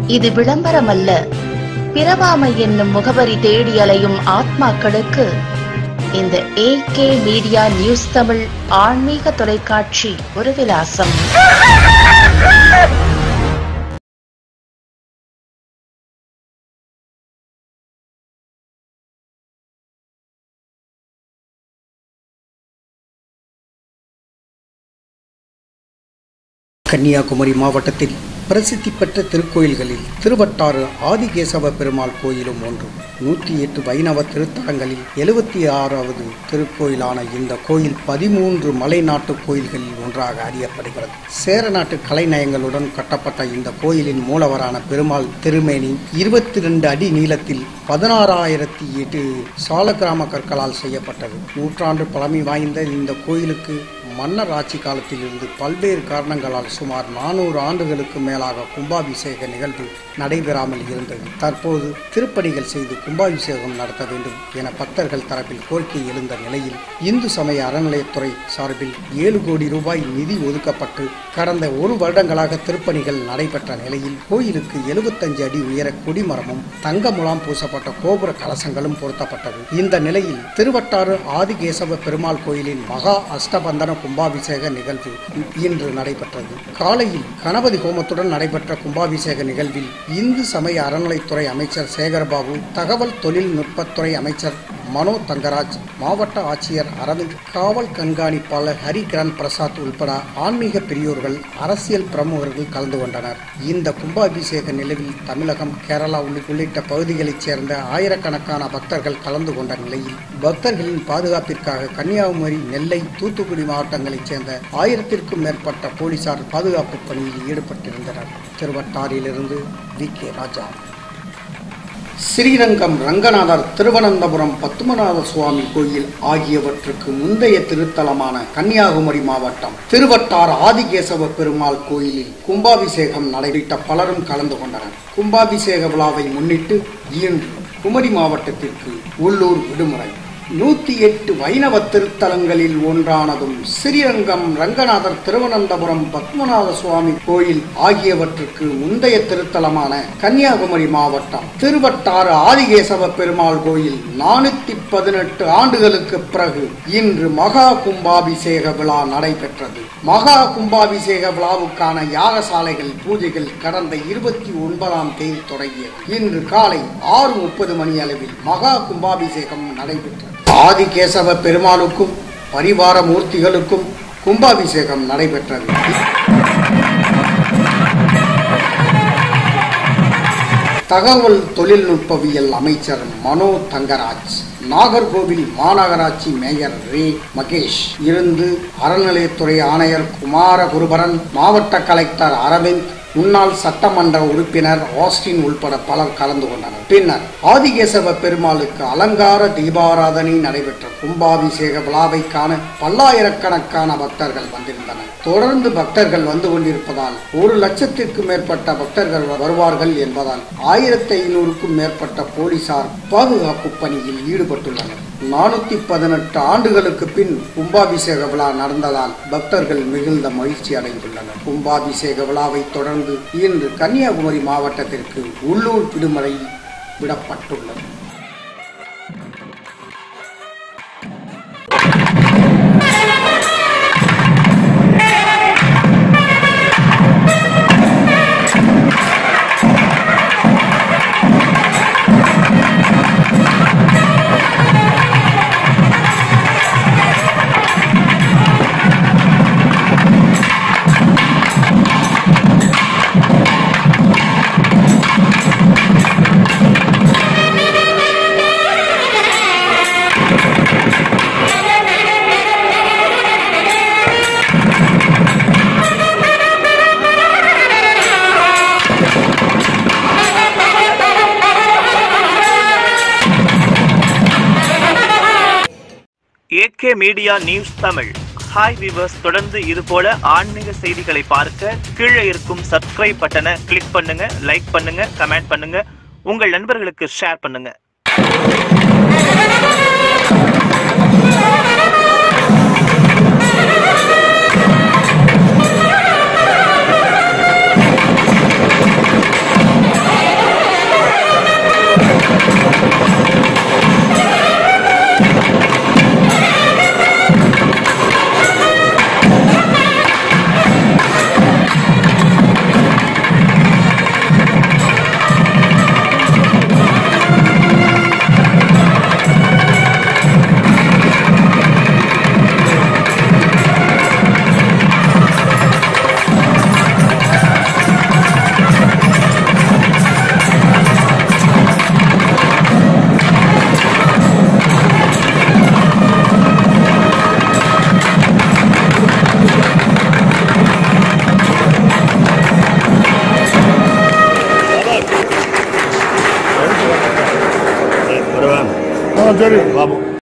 இது விளம்பரமல்ல பிறவாமை என்னும் முகவரி தேடி அலையும் ஆத்மாக்களுக்கு இந்த A K media news Tamil ஆன்மீக தொலைக்காட்சி ஒரு விலாசம் கன்னியாகுமரி மாவட்டத்தில் பிரசித்தி பெற்ற திருக்கோயில்களில் திருவட்டாறு ஆதிகேசவ பெருமாள் கோயிலும் ஒன்று நூற்றி எட்டு வைணவ திருத்தலங்களில் எழுபத்தி ஆறாவது திருக்கோயிலான இந்த கோயில் பதிமூன்று மலைநாட்டு கோயில்களில் ஒன்றாக அறியப்படுகிறது சேர நாட்டு கலைநயங்களுடன் கட்டப்பட்ட இந்த கோயிலின் மூலவரான பெருமாள் திருமேனி இருபத்தி ரெண்டு அடி நீளத்தில் பதினாறாயிரத்தி எட்டு சாலக்கிராம கற்களால் செய்யப்பட்டது நூற்றாண்டு பழமை வாய்ந்த இந்த கோயிலுக்கு மன்னர் ஆட்சி காலத்தில் இருந்து பல்வேறு காரணங்களால் சுமார் நானூறு ஆண்டுகளுக்கு மேலாக கும்பாபிஷேக நிகழ்வு நடைபெறாமல் இருந்தது தற்போது திருப்பணிகள் செய்து கும்பாபிஷேகம் நடத்த வேண்டும் என பக்தர்கள் தரப்பில் கோரிக்கை எழுந்த நிலையில் இந்து சமய அறநிலையத்துறை சார்பில் ஏழு கோடி ரூபாய் நிதி ஒதுக்கப்பட்டு கடந்த ஒரு வருடங்களாக திருப்பணிகள் நடைபெற்ற நிலையில் கோயிலுக்கு எழுபத்தஞ்சு அடி உயர கொடிமரமும் தங்க முலாம் பூசப்பட்ட கோபுர கலசங்களும் பொருத்தப்பட்டது இந்த நிலையில் திருவட்டாறு ஆதிகேசவ பெருமாள் கோயிலின் மகா அஷ்டபந்தன கும்பாபிஷேக நிகழ்வு இன்று நடைபெற்றது காலையில் கணபதி ஹோமத்துடன் நடைபெற்ற கும்பாபிஷேக நிகழ்வில் இந்து சமய அறநிலைத்துறை அமைச்சர் சேகர்பாபு தகவல் தொழில்நுட்பத்துறை அமைச்சர் மனோ தங்கராஜ் மாவட்ட ஆட்சியர் அரவிந்த் காவல் கண்காணிப்பாளர் ஹரி கிரண் பிரசாத் உள்பட ஆன்மீக பெரியோர்கள் அரசியல் பிரமுகர்கள் கலந்து கொண்டனர் இந்த கும்பாபிஷேக நிலவில் தமிழகம் கேரளா உள்ளிட்ட பகுதிகளைச் சேர்ந்த ஆயிரக்கணக்கான பக்தர்கள் கலந்து கொண்ட நிலையில் பக்தர்களின் பாதுகாப்பிற்காக கன்னியாகுமரி நெல்லை தூத்துக்குடி மாவட்டங்களைச் சேர்ந்த ஆயிரத்திற்கும் மேற்பட்ட போலீசார் பாதுகாப்பு பணியில் ஈடுபட்டிருந்தனர் திருவட்டாரிலிருந்து வி கே ராஜா ஸ்ரீரங்கம் ரங்கநாதர் திருவனந்தபுரம் பத்மநாத சுவாமி கோயில் ஆகியவற்றுக்கு முந்தைய திருத்தலமான கன்னியாகுமரி மாவட்டம் திருவட்டார் ஆதிகேசவ பெருமாள் கோயிலில் கும்பாபிஷேகம் நடைபெற்ற பலரும் கலந்து கொண்டனர் கும்பாபிஷேக விழாவை முன்னிட்டு இன்று குமரி மாவட்டத்திற்கு உள்ளூர் விடுமுறை நூத்தி எட்டு வைணவ திருத்தலங்களில் ஒன்றானதும் ஸ்ரீரங்கம் ரங்கநாதர் திருவனந்தபுரம் பத்மநாத சுவாமி கோயில் ஆகியவற்றுக்கு முந்தைய திருத்தலமான கன்னியாகுமரி மாவட்டம் திருவட்டாறு ஆதிகேசவ பெருமாள் கோயில் நானூத்தி பதினெட்டு ஆண்டுகளுக்கு பிறகு இன்று மகா கும்பாபிஷேக விழா நடைபெற்றது மகா கும்பாபிஷேக விழாவுக்கான யாகசாலைகள் பூஜைகள் கடந்த இருபத்தி ஒன்பதாம் தேதி தொடங்கியது இன்று காலை ஆறு முப்பது மணி அளவில் மகா கும்பாபிஷேகம் நடைபெற்றது ஆதிகேசவ பெருமாளுக்கும் பரிவார மூர்த்திகளுக்கும் கும்பாபிஷேகம் நடைபெற்றது தகவல் தொழில்நுட்பவியல் அமைச்சர் மனோ தங்கராஜ் நாகர்கோவில் மாநகராட்சி மேயர் ரே மகேஷ் இருந்து அறநிலையத்துறை ஆணையர் குமார குருபரன் மாவட்ட கலெக்டர் அரவிந்த் முன்னாள் சட்டமன்ற உறுப்பினர் ஆஸ்டின் உள்பட பலர் கலந்து கொண்டனர் பின்னர் ஆதிகேசவ பெருமாளுக்கு அலங்கார தீபாராதனை நடைபெற்ற கும்பாபிஷேக விழாவை காண பல்லாயிரக்கணக்கான பக்தர்கள் வந்திருந்தனர் தொடர்ந்து பக்தர்கள் வந்து கொண்டிருப்பதால் ஒரு லட்சத்திற்கு மேற்பட்ட பக்தர்கள் வருவார்கள் என்பதால் ஆயிரத்தி ஐநூறுக்கும் மேற்பட்ட போலீசார் பாதுகாப்பு பணியில் ஈடுபட்டுள்ளனர் நானூத்தி பதினெட்டு ஆண்டுகளுக்கு பின் கும்பாபிஷேக விழா நடந்ததால் பக்தர்கள் மிகுந்த மகிழ்ச்சி அடைந்துள்ளனர் கும்பாபிஷேக விழாவை தொடர்ந்து இன்று கன்னியாகுமரி மாவட்டத்திற்கு உள்ளூர் விடுமுறை விடப்பட்டுள்ளது AK media news Tamil hi viewers தொடர்ந்து இது போல ஆன்மீக செய்திகளை பார்க்க கீழே இருக்கும் சப்ஸ்கிரைப் பட்டனை கிளிக் பண்ணுங்க லைக் பண்ணுங்க கமெண்ட் பண்ணுங்க உங்கள் நண்பர்களுக்கு ஷேர் பண்ணுங்க சரி பாப்போம்